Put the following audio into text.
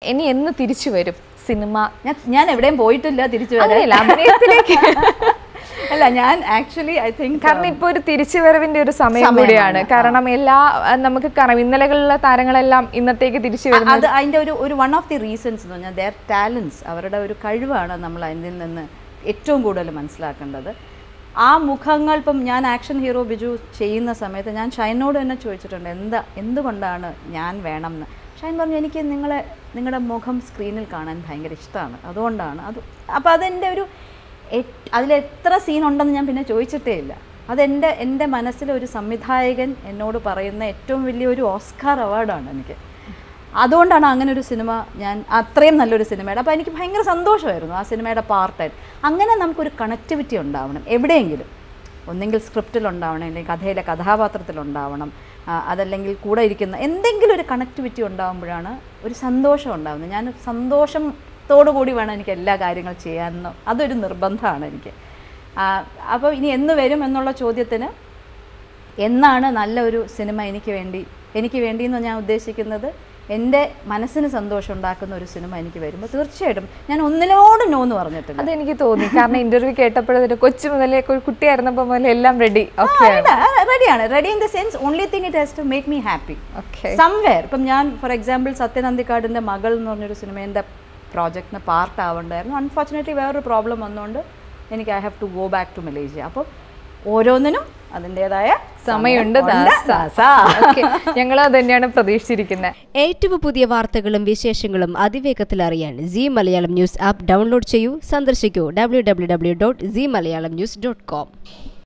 ഇനി എന്ന് തിരിച്ചു വരും സിനിമ ഞാൻ ഞാൻ എവിടെയും പോയിട്ടില്ല തിരിച്ചു അങ്ങനെയല്ല, അഭിനയത്തിലേക്ക്. അല്ല ഞാൻ ആക്ച്വലി ഐ തിങ്ക് കാരണം ഇപ്പൊ ഒരു തിരിച്ചുവരവിന്റെ ഒരു സമയം സമയമാണ്. കൂടിയാണ് കാരണം എല്ലാ അഹ് നമുക്ക് കാണാം ഇന്നലകളിലെ താരങ്ങളെല്ലാം ഇന്നത്തേക്ക് തിരിച്ചു വരുന്നത് അത് അതിൻ്റെ ഒരു ഒരു വൺ ഓഫ് ദി റീസൺസ് എന്ന് പറഞ്ഞാൽ ദർ ടാലൻസ് അവരുടെ ഒരു കഴിവാണ് നമ്മൾ അതിൽ നിന്ന് ഏറ്റവും കൂടുതൽ മനസ്സിലാക്കേണ്ടത് ആ മുഖങ്ങൾ ഇപ്പം ഞാൻ ആക്ഷൻ ഹീറോ ബിജു ചെയ്യുന്ന സമയത്ത് ഞാൻ ഷൈനോട് തന്നെ ചോദിച്ചിട്ടുണ്ട് എന്താ എന്തുകൊണ്ടാണ് ഞാൻ വേണം എന്ന് ഷൈൻ പറഞ്ഞു എനിക്ക് നിങ്ങളെ നിങ്ങളുടെ മുഖം സ്ക്രീനിൽ കാണാൻ ഭയങ്കര ഇഷ്ടമാണ് അതുകൊണ്ടാണ് അത് അപ്പോൾ അതെൻ്റെ ഒരു എറ്റ്- അതിലെത്ര സീൻ ഉണ്ടെന്ന് ഞാൻ പിന്നെ ചോദിച്ചിട്ടേ ഇല്ല അതെൻ്റെ എൻ്റെ മനസ്സിലെ ഒരു സംവിധായകൻ എന്നോട് പറയുന്ന ഏറ്റവും വലിയൊരു ഓസ്കാർ അവാർഡാണ് എനിക്ക് അതുകൊണ്ടാണ് അങ്ങനെ ഒരു സിനിമ ഞാൻ അത്രയും നല്ലൊരു സിനിമയുടെ അപ്പോൾ എനിക്ക് ഭയങ്കര സന്തോഷമായിരുന്നു ആ സിനിമയുടെ പാർട്ടായിട്ട് അങ്ങനെ നമുക്കൊരു കണക്ടിവിറ്റി ഉണ്ടാവണം എവിടെയെങ്കിലും ഒന്നെങ്കിൽ സ്ക്രിപ്റ്റിലുണ്ടാവണം അല്ലെങ്കിൽ കഥയിലെ കഥാപാത്രത്തിലുണ്ടാവണം ആ, അതല്ലെങ്കിൽ കൂടെ ഇരിക്കുന്ന എന്തെങ്കിലും ഒരു കണക്ടിവിറ്റി ഉണ്ടാകുമ്പോഴാണ് ഒരു സന്തോഷം ഉണ്ടാകുന്നത് ഞാൻ സന്തോഷത്തോടു കൂടി വേണം എനിക്ക് എല്ലാ കാര്യങ്ങൾ ചെയ്യാമെന്ന് അതൊരു നിർബന്ധമാണ് എനിക്ക് അപ്പോൾ ഇനി എന്ന് വരും എന്നുള്ള ചോദ്യത്തിന് എന്നാണ് നല്ല ഒരു സിനിമ എനിക്ക് വേണ്ടി എനിക്ക് വേണ്ടി എന്ന് ഞാൻ ഉദ്ദേശിക്കുന്നത് എൻ്റെ മനസ്സിന് സന്തോഷം ഉണ്ടാക്കുന്ന ഒരു സിനിമ എനിക്ക് വരുമ്പോൾ തീർച്ചയായിട്ടും ഞാൻ ഒന്നിനോടും നോ എന്ന് പറഞ്ഞിട്ടില്ല അതെനിക്ക് തോന്നി കാരണം ഇന്റർവ്യൂ കേട്ടപ്പോഴത്തെ കൊച്ചു മുതലേ ഒരു കുട്ടിയായിരുന്നപ്പോൾ മുതലേ എല്ലാം റെഡി ഓക്കെയാണ് റെഡിയാണ് ready in the sense only thing it has to make me happy okay somewhere ഇപ്പം ഞാൻ ഫോർ എക്സാമ്പിൾ സത്യനന്ദിക്കാടിൻ്റെ മകൾ എന്ന് പറഞ്ഞൊരു സിനിമേൻ്റെ പ്രോജക്റ്റിന് പാർട്ട് ആവണ്ടായിരുന്നു അൺഫോർച്ചുനേറ്റ്ലി വേറൊരു പ്രോബ്ലം വന്നുകൊണ്ട് എനിക്ക് I have to go back to Malaysia അപ്പോൾ ഓരോന്നിനും അതിൻ്റെതായ സമയമുണ്ട് ദാസ ഞങ്ങൾ അത് തന്നെയാണ് പ്രതീക്ഷിച്ചിരിക്കുന്നത് ഏറ്റവും പുതിയ വാർത്തകളും വിശേഷങ്ങളും അതിവേഗത്തിൽ അറിയാൻ Zee Malayalam news app download ചെയ്യൂ സന്ദർശിക്കൂ W W W dot Zee Malayalam news dot com